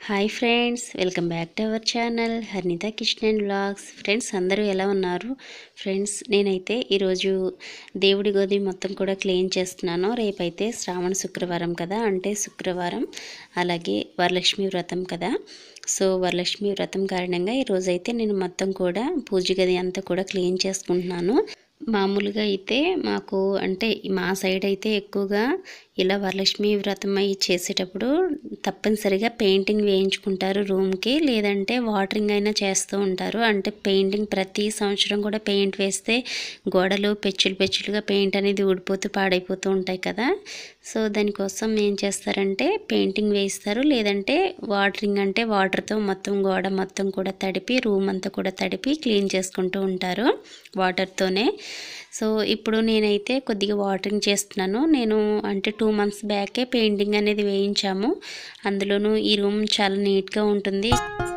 hi friends welcome back to our channel హర్నిత Kishan vlogs friends అందరూ ఎలా ఉన్నారు ఫ్రెండ్స్ నేనైతే ఈరోజు దేవుడి గది మొత్తం కూడా క్లీన్ చేస్తున్నాను రేపైతే శ్రావణ శుక్రవారం కదా అంటే శుక్రవారం అలాగే వరలక్ష్మి వ్రతం కదా సో వరలక్ష్మి వ్రతం కారణంగా ఈరోజైతే నేను మొత్తం కూడా పూజ గది అంతా కూడా క్లీన్ చేసుకుంటున్నాను మామూలుగా అయితే మాకు అంటే మా సైడ్ అయితే ఎక్కువగా ఇలా వరలక్ష్మి వ్రతం అయి చేసేటప్పుడు తప్పనిసరిగా పెయింటింగ్ వేయించుకుంటారు రూమ్కి లేదంటే వాటరింగ్ అయినా చేస్తూ ఉంటారు అంటే పెయింటింగ్ ప్రతి సంవత్సరం కూడా పెయింట్ వేస్తే గోడలు పెచ్చులు పెచ్చులుగా పెయింట్ అనేది ఊడిపోతూ పాడైపోతూ ఉంటాయి కదా సో దానికోసం ఏం చేస్తారంటే పెయింటింగ్ వేయిస్తారు లేదంటే వాటరింగ్ అంటే వాటర్తో మొత్తం గోడ మొత్తం కూడా తడిపి రూమ్ అంతా కూడా తడిపి క్లీన్ చేసుకుంటూ ఉంటారు వాటర్తోనే సో ఇప్పుడు నేనైతే కొద్దిగా వాటరింగ్ చేస్తున్నాను నేను అంటే టూ మంత్స్ బ్యాకే పెయింటింగ్ అనేది వేయించాము అందులోనూ ఈ రూమ్ చాలా నీట్గా ఉంటుంది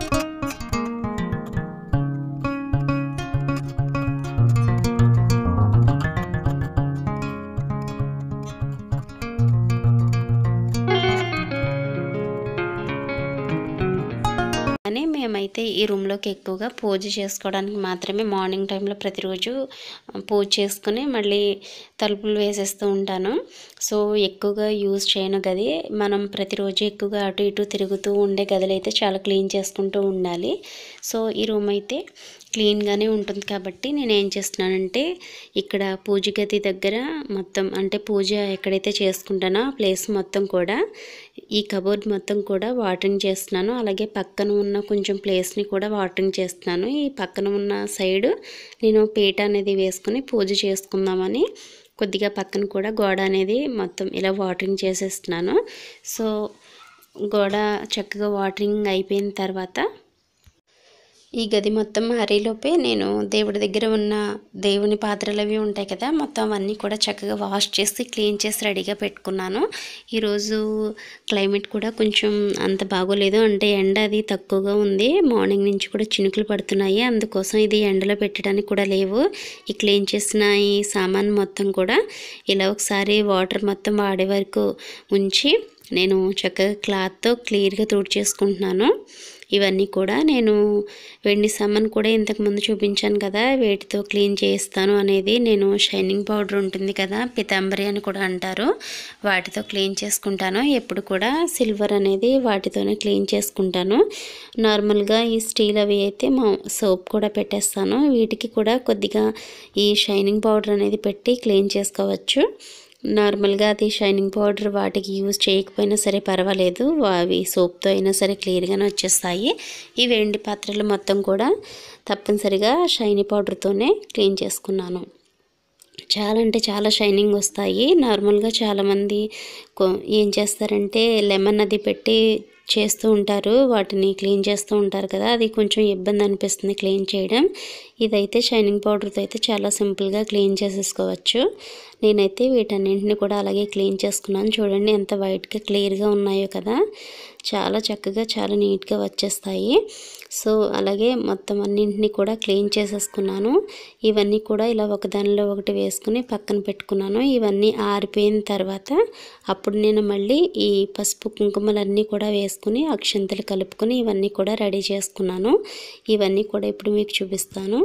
కానీ మేమైతే ఈ రూమ్లోకి ఎక్కువగా పూజ చేసుకోవడానికి మాత్రమే మార్నింగ్ టైంలో ప్రతిరోజు పూజ చేసుకుని మళ్ళీ తలుపులు వేసేస్తూ ఉంటాను సో ఎక్కువగా యూజ్ చేయను గది మనం ప్రతిరోజు ఎక్కువగా అటు ఇటు తిరుగుతూ ఉండే గదులు అయితే చాలా క్లీన్ చేసుకుంటూ ఉండాలి సో ఈ రూమ్ అయితే క్లీన్గానే ఉంటుంది కాబట్టి నేను ఏం చేస్తున్నానంటే ఇక్కడ పూజ గది దగ్గర మొత్తం అంటే పూజ ఎక్కడైతే చేసుకుంటానో ఆ ప్లేస్ మొత్తం కూడా ఈ కబోర్డ్ మొత్తం కూడా వాటరింగ్ చేస్తున్నాను అలాగే పక్కన ఉన్న కొంచెం ప్లేస్ని కూడా వాటరింగ్ చేస్తున్నాను ఈ పక్కన ఉన్న సైడ్ నేను పీట అనేది వేసుకుని పూజ చేసుకుందామని కొద్దిగా పక్కన కూడా గోడ అనేది మొత్తం ఇలా వాటరింగ్ చేసేస్తున్నాను సో గోడ చక్కగా వాటరింగ్ అయిపోయిన తర్వాత ఈ గది మొత్తం మారేలోపే నేను దేవుడి దగ్గర ఉన్న దేవుని పాత్రలు అవి ఉంటాయి కదా మొత్తం అవన్నీ కూడా చక్కగా వాష్ చేసి క్లీన్ చేసి రెడీగా పెట్టుకున్నాను ఈరోజు క్లైమేట్ కూడా కొంచెం అంత బాగోలేదు అంటే ఎండ అది తక్కువగా ఉంది మార్నింగ్ నుంచి కూడా చినుకులు పడుతున్నాయి అందుకోసం ఇది ఎండలో పెట్టడానికి కూడా లేవు ఈ క్లీన్ చేసిన ఈ సామాన్ మొత్తం కూడా ఇలా ఒకసారి వాటర్ మొత్తం వాడే వరకు ఉంచి నేను చక్కగా క్లాత్తో క్లియర్గా తుడిచేసుకుంటున్నాను ఇవన్నీ కూడా నేను వెండి సామాన్ కూడా ఇంతకుముందు చూపించాను కదా వేటితో క్లీన్ చేస్తాను అనేది నేను షైనింగ్ పౌడర్ ఉంటుంది కదా పితాంబరి అని కూడా అంటారు వాటితో క్లీన్ చేసుకుంటాను ఎప్పుడు కూడా సిల్వర్ అనేది వాటితోనే క్లీన్ చేసుకుంటాను నార్మల్గా ఈ స్టీల్ అవి అయితే మా సోప్ కూడా పెట్టేస్తాను వీటికి కూడా కొద్దిగా ఈ షైనింగ్ పౌడర్ అనేది పెట్టి క్లీన్ చేసుకోవచ్చు నార్మల్గా అది షైనింగ్ పౌడర్ వాటికి యూజ్ చేయకపోయినా సరే పర్వాలేదు అవి సోప్తో అయినా సరే క్లియర్గానే వచ్చేస్తాయి ఈ వెండి పాత్రలు మొత్తం కూడా తప్పనిసరిగా షైనీ పౌడర్తోనే క్లీన్ చేసుకున్నాను చాలా అంటే చాలా షైనింగ్ వస్తాయి నార్మల్గా చాలామంది ఏం చేస్తారంటే లెమన్ అది పెట్టి చేస్తూ ఉంటారు వాటిని క్లీన్ చేస్తూ ఉంటారు కదా అది కొంచెం ఇబ్బంది అనిపిస్తుంది క్లీన్ చేయడం ఇదైతే షైనింగ్ పౌడర్తో అయితే చాలా సింపుల్గా క్లీన్ చేసేసుకోవచ్చు నేనైతే వీటన్నింటిని కూడా అలాగే క్లీన్ చేసుకున్నాను చూడండి ఎంత వైట్గా క్లియర్గా ఉన్నాయో కదా చాలా చక్కగా చాలా నీట్గా వచ్చేస్తాయి సో అలాగే మొత్తం అన్నింటినీ కూడా క్లీన్ చేసేసుకున్నాను ఇవన్నీ కూడా ఇలా ఒకదానిలో ఒకటి వేసుకుని పక్కన పెట్టుకున్నాను ఇవన్నీ ఆరిపోయిన తర్వాత అప్పుడు నేను మళ్ళీ ఈ పసుపు కుంకుమలన్నీ కూడా వేసుకుని అక్షంతలు కలుపుకొని ఇవన్నీ కూడా రెడీ చేసుకున్నాను ఇవన్నీ కూడా ఇప్పుడు మీకు చూపిస్తాను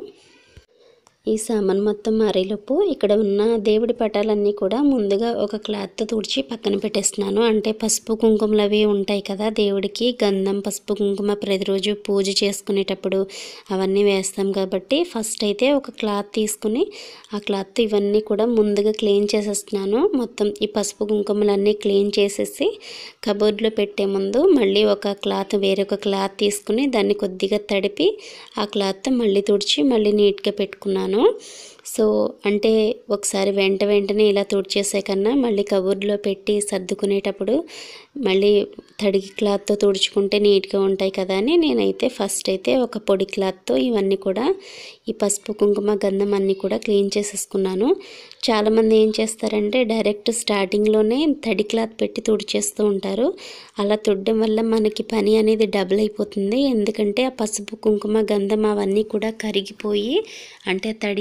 ఈ సామాన్ మొత్తం మారేలోపు ఇక్కడ ఉన్న దేవుడి పటాలన్నీ కూడా ముందుగా ఒక క్లాత్తో తుడిచి పక్కన పెట్టేస్తున్నాను అంటే పసుపు కుంకుమలు అవి ఉంటాయి కదా దేవుడికి గంధం పసుపు కుంకుమ ప్రతిరోజు పూజ చేసుకునేటప్పుడు అవన్నీ వేస్తాం కాబట్టి ఫస్ట్ అయితే ఒక క్లాత్ తీసుకుని ఆ క్లాత్ ఇవన్నీ కూడా ముందుగా క్లీన్ చేసేస్తున్నాను మొత్తం ఈ పసుపు కుంకుమలన్నీ క్లీన్ చేసేసి కబోర్డ్లో పెట్టే ముందు మళ్ళీ ఒక క్లాత్ వేరొక క్లాత్ తీసుకుని దాన్ని కొద్దిగా తడిపి ఆ క్లాత్ మళ్ళీ తుడిచి మళ్ళీ నీట్గా పెట్టుకున్నాను సో అంటే ఒకసారి వెంట వెంటనే ఇలా తుడిచేసే కన్నా మళ్ళీ కబోర్డ్లో పెట్టి సర్దుకునేటప్పుడు మళ్ళీ తడి క్లాత్తో తుడుచుకుంటే నీట్గా ఉంటాయి కదా అని నేనైతే ఫస్ట్ అయితే ఒక పొడి క్లాత్తో ఇవన్నీ కూడా ఈ పసుపు కుంకుమ గంధం అన్నీ కూడా క్లీన్ చేసేసుకున్నాను చాలామంది ఏం చేస్తారంటే డైరెక్ట్ స్టార్టింగ్లోనే తడి క్లాత్ పెట్టి తుడిచేస్తూ ఉంటారు అలా తుడడం వల్ల మనకి పని అనేది డబుల్ అయిపోతుంది ఎందుకంటే ఆ పసుపు కుంకుమ గంధం అవన్నీ కూడా కరిగిపోయి అంటే తడికి కరిగి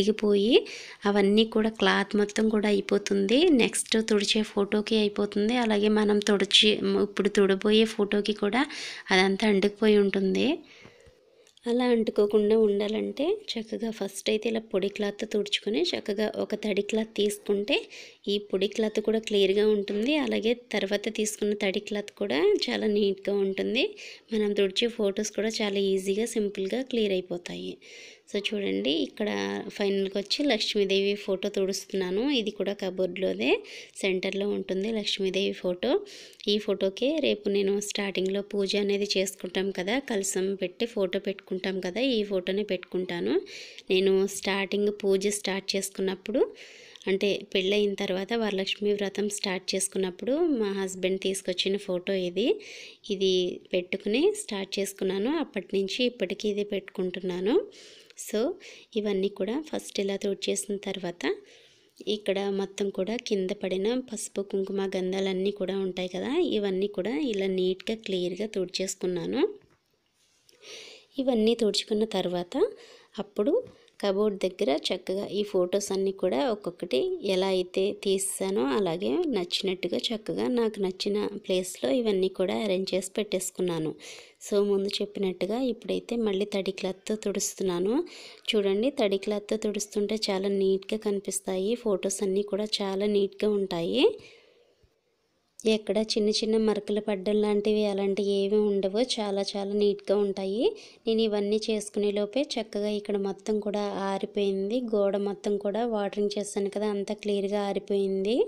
కరిగిపోయి అవన్నీ కూడా క్లాత్ మొత్తం కూడా అయిపోతుంది నెక్స్ట్ తుడిచే ఫోటోకి అయిపోతుంది అలాగే మనం తుడిచి ఇప్పుడు తుడిపోయే ఫోటోకి కూడా అదంతా అంటుకుపోయి ఉంటుంది అలా అంటుకోకుండా ఉండాలంటే చక్కగా ఫస్ట్ అయితే ఇలా పొడి క్లాత్ తుడుచుకొని చక్కగా ఒక తడి క్లాత్ తీసుకుంటే ఈ పొడి క్లాత్ కూడా క్లియర్గా ఉంటుంది అలాగే తర్వాత తీసుకున్న తడి క్లాత్ కూడా చాలా నీట్గా ఉంటుంది మనం తుడిచే ఫొటోస్ కూడా చాలా ఈజీగా సింపుల్గా క్లియర్ అయిపోతాయి సో చూడండి ఇక్కడ ఫైనల్గా వచ్చి లక్ష్మీదేవి ఫోటో తుడుస్తున్నాను ఇది కూడా కబోర్డ్లోదే సెంటర్లో ఉంటుంది లక్ష్మీదేవి ఫోటో ఈ ఫోటోకే రేపు నేను స్టార్టింగ్లో పూజ అనేది చేసుకుంటాం కదా కలసం పెట్టి ఫోటో పెట్టుకుంటాం కదా ఈ ఫోటోనే పెట్టుకుంటాను నేను స్టార్టింగ్ పూజ స్టార్ట్ చేసుకున్నప్పుడు అంటే పెళ్ళయిన తర్వాత వరలక్ష్మి వ్రతం స్టార్ట్ చేసుకున్నప్పుడు మా హస్బెండ్ తీసుకొచ్చిన ఫోటో ఇది ఇది పెట్టుకుని స్టార్ట్ చేసుకున్నాను అప్పటి నుంచి ఇప్పటికీ ఇది పెట్టుకుంటున్నాను సో ఇవన్నీ కూడా ఫస్ట్ ఇలా తుడిచేసిన తర్వాత ఇక్కడ మొత్తం కూడా కింద పడిన పసుపు కుంకుమ గంధాలన్నీ కూడా ఉంటాయి కదా ఇవన్నీ కూడా ఇలా నీట్గా క్లియర్గా తుడిచేసుకున్నాను ఇవన్నీ తుడుచుకున్న తర్వాత అప్పుడు కబోర్డ్ దగ్గర చక్కగా ఈ ఫొటోస్ అన్నీ కూడా ఒక్కొక్కటి ఎలా అయితే తీసానో అలాగే నచ్చినట్టుగా చక్కగా నాకు నచ్చిన ప్లేస్లో ఇవన్నీ కూడా అరేంజ్ చేసి పెట్టేసుకున్నాను సో ముందు చెప్పినట్టుగా ఇప్పుడైతే మళ్ళీ తడి క్లాత్తో తుడుస్తున్నాను చూడండి తడి క్లాత్తో తుడుస్తుంటే చాలా నీట్గా కనిపిస్తాయి ఫొటోస్ అన్నీ కూడా చాలా నీట్గా ఉంటాయి ఎక్కడ చిన్న చిన్న మరకలు పడ్డం లాంటివి అలాంటివి ఏమీ ఉండవు చాలా చాలా నీట్గా ఉంటాయి నేను ఇవన్నీ చేసుకునే లోపే చక్కగా ఇక్కడ మొత్తం కూడా ఆరిపోయింది గోడ మొత్తం కూడా వాటరింగ్ చేస్తాను కదా అంతా క్లియర్గా ఆరిపోయింది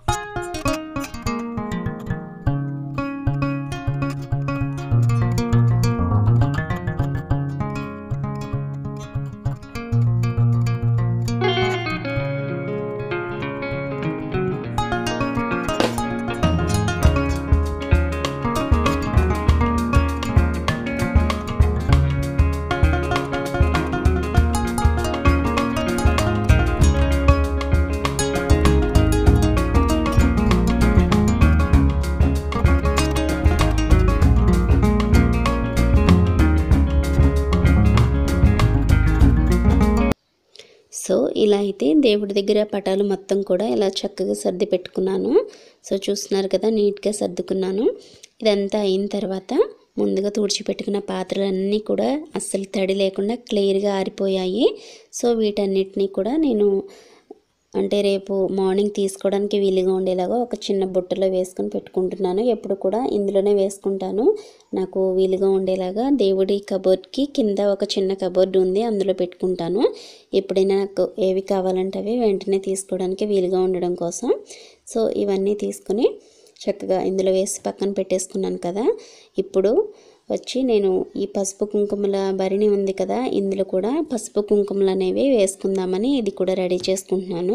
సో ఇలా అయితే దేవుడి దగ్గర పటాలు మొత్తం కూడా ఇలా చక్కగా సర్ది పెట్టుకున్నాను సో చూస్తున్నారు కదా నీట్గా సర్దుకున్నాను ఇదంతా అయిన తర్వాత ముందుగా తుడిచిపెట్టుకున్న పాత్రలన్నీ కూడా అస్సలు తడి లేకుండా క్లియర్గా ఆరిపోయాయి సో వీటన్నిటినీ కూడా నేను అంటే రేపు మార్నింగ్ తీసుకోవడానికి వీలుగా ఉండేలాగా ఒక చిన్న బుట్టలో వేసుకొని పెట్టుకుంటున్నాను ఎప్పుడు కూడా ఇందులోనే వేసుకుంటాను నాకు వీలుగా ఉండేలాగా దేవుడి కబోర్డ్కి కింద ఒక చిన్న కబోర్డ్ ఉంది అందులో పెట్టుకుంటాను ఎప్పుడైనా నాకు ఏవి కావాలంటే అవి వెంటనే తీసుకోవడానికి వీలుగా ఉండడం కోసం సో ఇవన్నీ తీసుకొని చక్కగా ఇందులో వేసి పక్కన పెట్టేసుకున్నాను కదా ఇప్పుడు వచ్చి నేను ఈ పసుపు కుంకుమల భరిణి ఉంది కదా ఇందులో కూడా పసుపు కుంకుమలు అనేవి వేసుకుందామని ఇది కూడా రెడీ చేసుకుంటున్నాను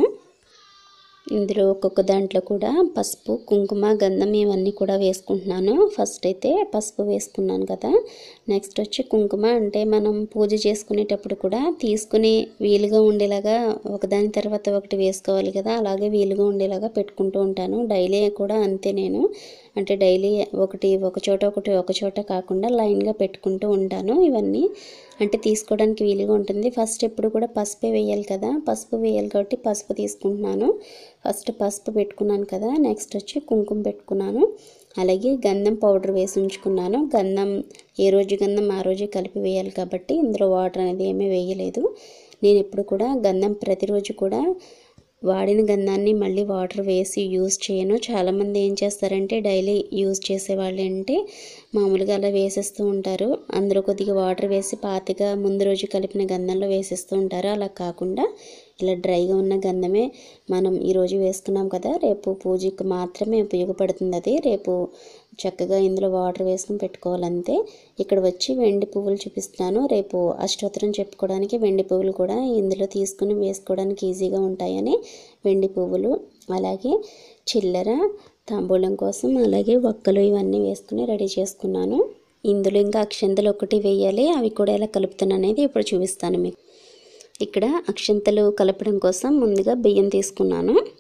ఇందులో ఒక్కొక్క దాంట్లో కూడా పసుపు కుంకుమ గంధం ఇవన్నీ కూడా వేసుకుంటున్నాను ఫస్ట్ అయితే పసుపు వేసుకున్నాను కదా నెక్స్ట్ వచ్చి కుంకుమ అంటే మనం పూజ చేసుకునేటప్పుడు కూడా తీసుకుని వీలుగా ఉండేలాగా ఒకదాని తర్వాత ఒకటి వేసుకోవాలి కదా అలాగే వీలుగా ఉండేలాగా పెట్టుకుంటూ ఉంటాను డైలీ కూడా అంతే నేను అంటే డైలీ ఒకటి ఒక చోట ఒకటి ఒక చోట కాకుండా లైన్గా పెట్టుకుంటూ ఉంటాను ఇవన్నీ అంటే తీసుకోవడానికి వీలుగా ఉంటుంది ఫస్ట్ ఎప్పుడు కూడా పసుపే వేయాలి కదా పసుపు వేయాలి కాబట్టి పసుపు తీసుకుంటున్నాను ఫస్ట్ పసుపు పెట్టుకున్నాను కదా నెక్స్ట్ వచ్చి కుంకుమ పెట్టుకున్నాను అలాగే గంధం పౌడర్ వేసి ఉంచుకున్నాను గంధం ఏ రోజు గంధం ఆ రోజు కలిపి వేయాలి కాబట్టి ఇందులో వాటర్ అనేది ఏమీ వేయలేదు నేను ఎప్పుడు కూడా గంధం ప్రతిరోజు కూడా వాడిన గంధాన్ని మళ్ళీ వాటర్ వేసి యూజ్ చేయను చాలామంది ఏం చేస్తారంటే డైలీ యూజ్ చేసేవాళ్ళు అంటే మామూలుగా అలా వేసేస్తూ ఉంటారు అందులో కొద్దిగా వాటర్ వేసి పాతిగా ముందు రోజు కలిపిన గంధంలో వేసేస్తూ ఉంటారు అలా కాకుండా ఇలా డ్రైగా ఉన్న గంధమే మనం ఈరోజు వేసుకున్నాం కదా రేపు పూజకి మాత్రమే ఉపయోగపడుతుంది అది రేపు చక్కగా ఇందులో వాటర్ వేసుకుని పెట్టుకోవాలంతే ఇక్కడ వచ్చి వెండి పువ్వులు చూపిస్తున్నాను రేపు అష్టోత్తరం చెప్పుకోవడానికి వెండి పువ్వులు కూడా ఇందులో తీసుకుని వేసుకోవడానికి ఈజీగా ఉంటాయని వెండి పువ్వులు అలాగే చిల్లర తాంబూలం కోసం అలాగే ఒక్కలు ఇవన్నీ వేసుకుని రెడీ చేసుకున్నాను ఇందులో ఇంకా అక్షంతలు ఒకటి వేయాలి అవి కూడా ఎలా కలుపుతాను అనేది ఇప్పుడు చూపిస్తాను మీకు ఇక్కడ అక్షంతలు కలపడం కోసం ముందుగా బియ్యం తీసుకున్నాను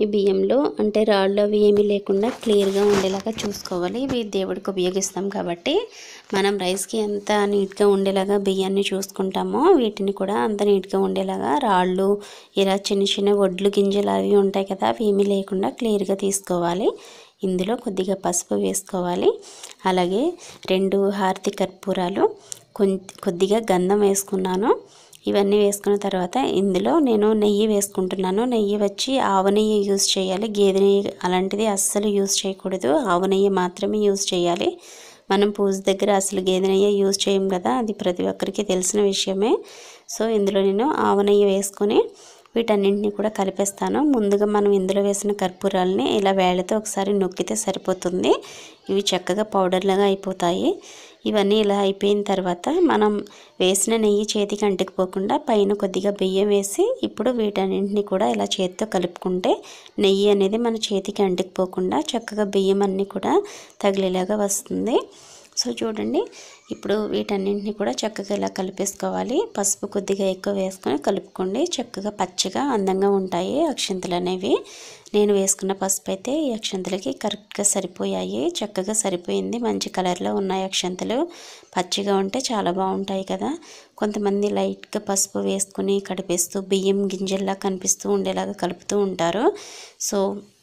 ఈ బియ్యంలో అంటే రాళ్ళు అవి ఏమీ లేకుండా క్లియర్గా ఉండేలాగా చూసుకోవాలి ఇవి దేవుడికి ఉపయోగిస్తాం కాబట్టి మనం రైస్కి ఎంత నీట్గా ఉండేలాగా బియ్యాన్ని చూసుకుంటామో వీటిని కూడా అంత నీట్గా ఉండేలాగా రాళ్ళు ఇలా చిన్న చిన్న వడ్లు గింజలు అవి ఉంటాయి కదా అవి ఏమీ లేకుండా క్లియర్గా తీసుకోవాలి ఇందులో కొద్దిగా పసుపు వేసుకోవాలి అలాగే రెండు హారతి కర్పూరాలు కొద్దిగా గంధం వేసుకున్నాను ఇవన్నీ వేసుకున్న తర్వాత ఇందులో నేను నెయ్యి వేసుకుంటున్నాను నెయ్యి వచ్చి ఆవు నెయ్యి యూజ్ చేయాలి గేదె నెయ్యి అలాంటిది అస్సలు యూజ్ చేయకూడదు ఆవు నెయ్యి మాత్రమే యూజ్ చేయాలి మనం పూజ దగ్గర అసలు గేదె నెయ్యి యూజ్ చేయం కదా అది ప్రతి ఒక్కరికి తెలిసిన విషయమే సో ఇందులో నేను ఆవు నెయ్యి వేసుకొని వీటన్నింటినీ కూడా కలిపేస్తాను ముందుగా మనం ఇందులో వేసిన కర్పూరాలని ఇలా వేళ్ళతో ఒకసారి నొక్కితే సరిపోతుంది ఇవి చక్కగా పౌడర్లాగా అయిపోతాయి ఇవన్నీ ఇలా అయిపోయిన తర్వాత మనం వేసిన నెయ్యి చేతికి అంటుకుపోకుండా పైన కొద్దిగా బియ్యం వేసి ఇప్పుడు వీటన్నింటినీ కూడా ఇలా చేతితో కలుపుకుంటే నెయ్యి అనేది మన చేతికి అంటుకుపోకుండా చక్కగా బియ్యం అన్నీ కూడా తగిలేలాగా వస్తుంది సో చూడండి ఇప్పుడు వీటన్నింటినీ కూడా చక్కగా ఇలా కలిపేసుకోవాలి పసుపు కొద్దిగా ఎక్కువ వేసుకొని కలుపుకోండి చక్కగా పచ్చగా అందంగా ఉంటాయి అక్షంతలు అనేవి నేను వేసుకున్న పసుపు అయితే ఈ అక్షంతలకి కరెక్ట్గా సరిపోయాయి చక్కగా సరిపోయింది మంచి కలర్లో ఉన్నాయి అక్షంతలు పచ్చిగా ఉంటే చాలా బాగుంటాయి కదా కొంతమంది లైట్గా పసుపు వేసుకుని కడిపేస్తూ బియ్యం గింజల్లా కనిపిస్తూ ఉండేలాగా కలుపుతూ ఉంటారు సో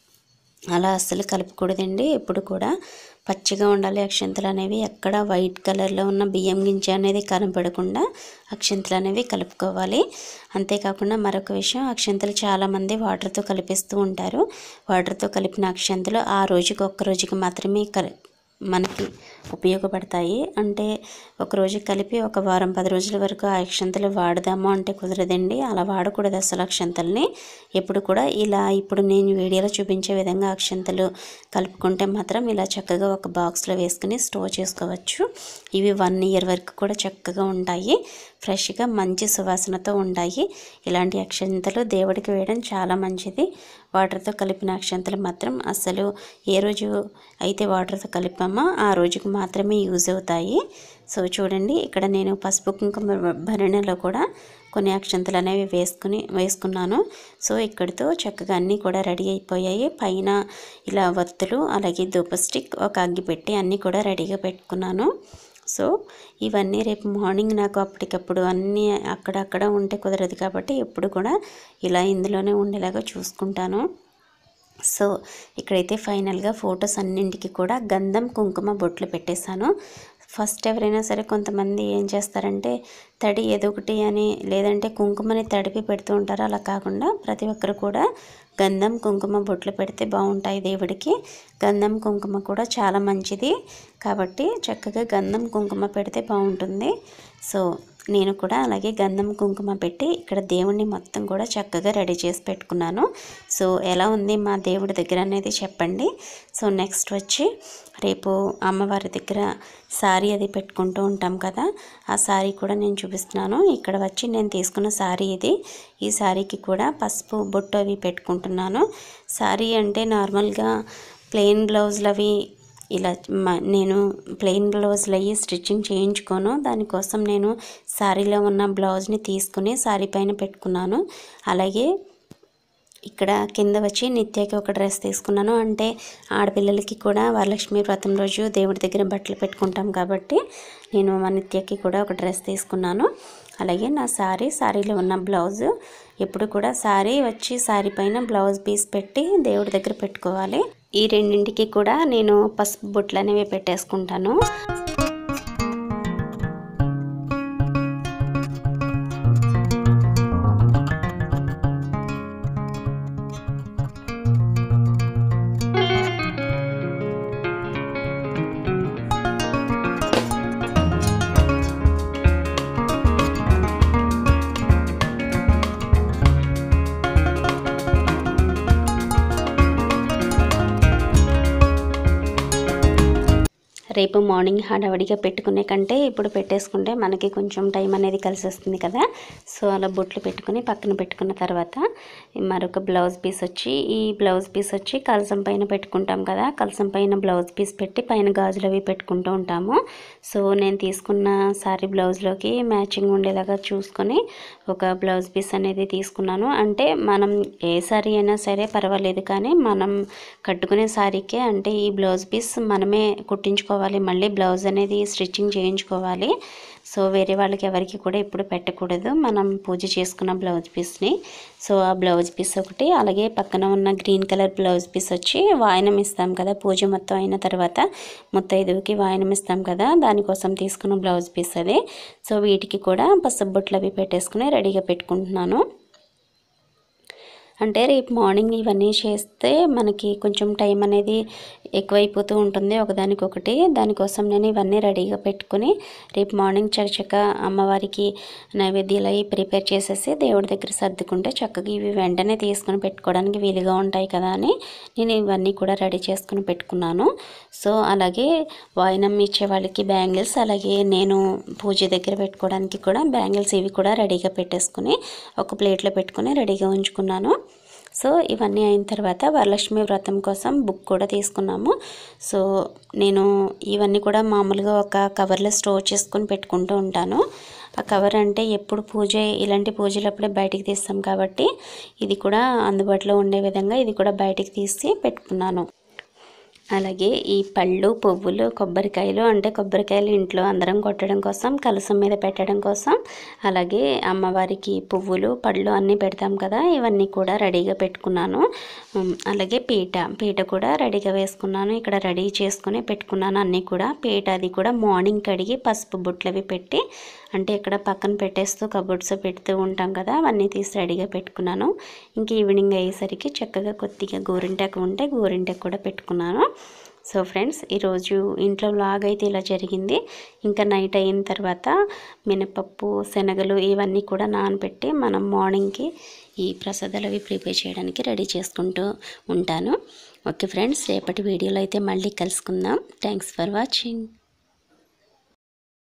అలా అస్సలు కలపకూడదండి ఎప్పుడు కూడా పచ్చిగా ఉండాలి అక్షంతలు అనేవి ఎక్కడ వైట్ కలర్లో ఉన్న బియ్యం గింజ అనేది కనపడకుండా అక్షంతలు అనేవి కలుపుకోవాలి అంతేకాకుండా మరొక విషయం అక్షంతలు చాలామంది వాటర్తో కలిపిస్తూ ఉంటారు వాటర్తో కలిపిన అక్షంతలు ఆ రోజుకి ఒక్క రోజుకి మాత్రమే కలి మనకి ఉపయోగపడతాయి అంటే ఒక రోజు కలిపి ఒక వారం పది రోజుల వరకు ఆ అక్షంతలు వాడదాము అంటే కుదరదండి అలా వాడకూడదు అసలు అక్షంతల్ని ఎప్పుడు కూడా ఇలా ఇప్పుడు నేను వీడియోలో చూపించే విధంగా అక్షంతలు కలుపుకుంటే మాత్రం ఇలా చక్కగా ఒక బాక్స్లో వేసుకుని స్టోర్ చేసుకోవచ్చు ఇవి వన్ ఇయర్ వరకు కూడా చక్కగా ఉంటాయి ఫ్రెష్గా మంచి సువాసనతో ఉంటాయి ఇలాంటి అక్షంతలు దేవుడికి వేయడం చాలా మంచిది వాటర్తో కలిపిన అక్షంతలు మాత్రం అస్సలు ఏ రోజు అయితే వాటర్తో కలిపామో ఆ రోజుకు మాత్రమే యూజ్ అవుతాయి సో చూడండి ఇక్కడ నేను పసుపు కుంకుమ భరణలో కూడా కొన్ని అక్షంతలు అనేవి వేసుకుని వేసుకున్నాను సో ఇక్కడితో చక్కగా అన్నీ కూడా రెడీ అయిపోయాయి పైన ఇలా వత్తులు అలాగే ధూప స్టిక్ ఒక అగ్గి పెట్టి అన్నీ కూడా రెడీగా పెట్టుకున్నాను సో ఇవన్నీ రేపు మార్నింగ్ నాకు అప్పటికప్పుడు అన్నీ అక్కడక్కడ ఉంటే కుదరదు కాబట్టి ఎప్పుడు కూడా ఇలా ఇందులోనే ఉండేలాగా చూసుకుంటాను సో ఇక్కడైతే ఫైనల్గా ఫొటోస్ అన్నింటికి కూడా గంధం కుంకుమ బొట్లు పెట్టేశాను ఫస్ట్ ఎవరైనా సరే కొంతమంది ఏం చేస్తారంటే తడి ఏదో ఒకటి అని లేదంటే కుంకుమని తడిపి పెడుతూ ఉంటారు అలా కాకుండా ప్రతి ఒక్కరు కూడా గంధం కుంకుమ బొట్లు పెడితే బాగుంటాయి దేవుడికి గంధం కుంకుమ కూడా చాలా మంచిది కాబట్టి చక్కగా గంధం కుంకుమ పెడితే బాగుంటుంది సో నేను కూడా అలాగే గంధం కుంకుమ పెట్టి ఇక్కడ దేవుణ్ణి మొత్తం కూడా చక్కగా రెడీ చేసి పెట్టుకున్నాను సో ఎలా ఉంది మా దేవుడి దగ్గర అనేది చెప్పండి సో నెక్స్ట్ వచ్చి రేపు అమ్మవారి దగ్గర శారీ అది పెట్టుకుంటూ ఉంటాం కదా ఆ శారీ కూడా నేను చూపిస్తున్నాను ఇక్కడ వచ్చి నేను తీసుకున్న శారీ ఇది ఈ శారీకి కూడా పసుపు బొట్టు అవి పెట్టుకుంటున్నాను శారీ అంటే నార్మల్గా ప్లెయిన్ బ్లౌజులు అవి ఇలా మ- నేను ప్లెయిన్ బ్లౌజులు అయ్యి స్టిచ్చింగ్ చేయించుకోను దానికోసం నేను శారీలో ఉన్న బ్లౌజ్ని తీసుకుని శారీ పైన పెట్టుకున్నాను అలాగే ఇక్కడ కింద వచ్చి నిత్యకి ఒక డ్రెస్ తీసుకున్నాను అంటే ఆడపిల్లలకి కూడా వరలక్ష్మి వ్రతం రోజు దేవుడి దగ్గర బట్టలు పెట్టుకుంటాం కాబట్టి నేను మా నిత్యకి కూడా ఒక డ్రెస్ తీసుకున్నాను అలాగే నా శారీ శారీలో ఉన్న బ్లౌజ్ ఎప్పుడు కూడా శారీ వచ్చి శారీ పైన బ్లౌజ్ పీస్ పెట్టి దేవుడి దగ్గర పెట్టుకోవాలి ఈ రెండింటికి కూడా నేను పసుపు బొట్లు అనేవి పెట్టేసుకుంటాను రేపు మార్నింగ్ హడావడిగా పెట్టుకునే కంటే ఇప్పుడు పెట్టేసుకుంటే మనకి కొంచెం టైం అనేది కలిసి వస్తుంది కదా సో అలా బొట్లు పెట్టుకుని పక్కన పెట్టుకున్న తర్వాత మరొక బ్లౌజ్ పీస్ వచ్చి ఈ బ్లౌజ్ పీస్ వచ్చి కలసం పైన పెట్టుకుంటాం కదా కలసం పైన బ్లౌజ్ పీస్ పెట్టి పైన గాజులు అవి పెట్టుకుంటూ ఉంటాము సో నేను తీసుకున్న సారీ బ్లౌజ్లోకి మ్యాచింగ్ ఉండేలాగా చూసుకొని ఒక బ్లౌజ్ పీస్ అనేది తీసుకున్నాను అంటే మనం ఏ సారీ అయినా సరే పర్వాలేదు కానీ మనం కట్టుకునే సారీకే అంటే ఈ బ్లౌజ్ పీస్ మనమే కుట్టించుకోవాలి మళ్ళీ బ్లౌజ్ అనేది స్టిచ్చింగ్ చేయించుకోవాలి సో వేరే వాళ్ళకి ఎవరికి కూడా ఇప్పుడు పెట్టకూడదు మనం పూజ చేసుకున్న బ్లౌజ్ పీస్ని సో ఆ బ్లౌజ్ పీస్ ఒకటి అలాగే పక్కన ఉన్న గ్రీన్ కలర్ బ్లౌజ్ పీస్ వచ్చి వాయనం ఇస్తాం కదా పూజ మొత్తం అయిన తర్వాత ముత్తైదువుకి వాయనం ఇస్తాం కదా దానికోసం తీసుకున్న బ్లౌజ్ పీస్ అది సో వీటికి కూడా పసుపు బొట్లు అవి పెట్టేసుకుని రెడీగా పెట్టుకుంటున్నాను అంటే రేపు మార్నింగ్ ఇవన్నీ చేస్తే మనకి కొంచెం టైం అనేది ఎక్కువైపోతూ ఉంటుంది ఒకదానికొకటి దానికోసం నేను ఇవన్నీ రెడీగా పెట్టుకుని రేపు మార్నింగ్ చకచక అమ్మవారికి నైవేద్యాలు అవి ప్రిపేర్ చేసేసి దేవుడి దగ్గర సర్దుకుంటే చక్కగా ఇవి వెంటనే తీసుకుని పెట్టుకోవడానికి వీలుగా ఉంటాయి కదా అని నేను ఇవన్నీ కూడా రెడీ చేసుకుని పెట్టుకున్నాను సో అలాగే వాయినం ఇచ్చే వాళ్ళకి బ్యాంగిల్స్ అలాగే నేను పూజ దగ్గర పెట్టుకోవడానికి కూడా బ్యాంగిల్స్ ఇవి కూడా రెడీగా పెట్టేసుకుని ఒక ప్లేట్లో పెట్టుకుని రెడీగా ఉంచుకున్నాను సో ఇవన్నీ అయిన తర్వాత వరలక్ష్మి వ్రతం కోసం బుక్ కూడా తీసుకున్నాము సో నేను ఇవన్నీ కూడా మామూలుగా ఒక కవర్లో స్టోర్ చేసుకొని పెట్టుకుంటూ ఉంటాను ఆ కవర్ అంటే ఎప్పుడు పూజ ఇలాంటి పూజలప్పుడే బయటికి తీస్తాం కాబట్టి ఇది కూడా అందుబాటులో ఉండే విధంగా ఇది కూడా బయటికి తీసి పెట్టుకున్నాను అలాగే ఈ పళ్ళు పువ్వులు కొబ్బరికాయలు అంటే కొబ్బరికాయలు ఇంట్లో అందరం కొట్టడం కోసం కలసం మీద పెట్టడం కోసం అలాగే అమ్మవారికి పువ్వులు పళ్ళు అన్నీ పెడతాం కదా ఇవన్నీ కూడా రెడీగా పెట్టుకున్నాను ఉమ్, అలాగే పీట పీట కూడా రెడీగా వేసుకున్నాను ఇక్కడ రెడీ చేసుకుని పెట్టుకున్నాను అన్నీ కూడా పీట అది కూడా మార్నింగ్ కడిగి పసుపు బుట్లు అవి పెట్టి అంటే ఇక్కడ పక్కన పెట్టేస్తూ కబోర్డ్స్ పెడుతూ ఉంటాం కదా అవన్నీ తీసి రెడీగా పెట్టుకున్నాను ఇంక ఈవినింగ్ అయ్యేసరికి చక్కగా కొద్దిగా గోరింటాకు ఉంటే గోరింటాకు కూడా పెట్టుకున్నాను సో ఫ్రెండ్స్ ఈరోజు ఇంట్లో వ్లాగ్ అయితే ఇలా జరిగింది ఇంకా నైట్ అయిన తర్వాత మినపప్పు శనగలు ఇవన్నీ కూడా నానబెట్టి మనం మార్నింగ్కి ఈ ప్రసాదాలు అవి ప్రిపేర్ చేయడానికి రెడీ చేసుకుంటూ ఉంటాను ఓకే ఫ్రెండ్స్ రేపటి వీడియోలో అయితే మళ్ళీ కలుసుకుందాం థ్యాంక్స్ ఫర్ వాచింగ్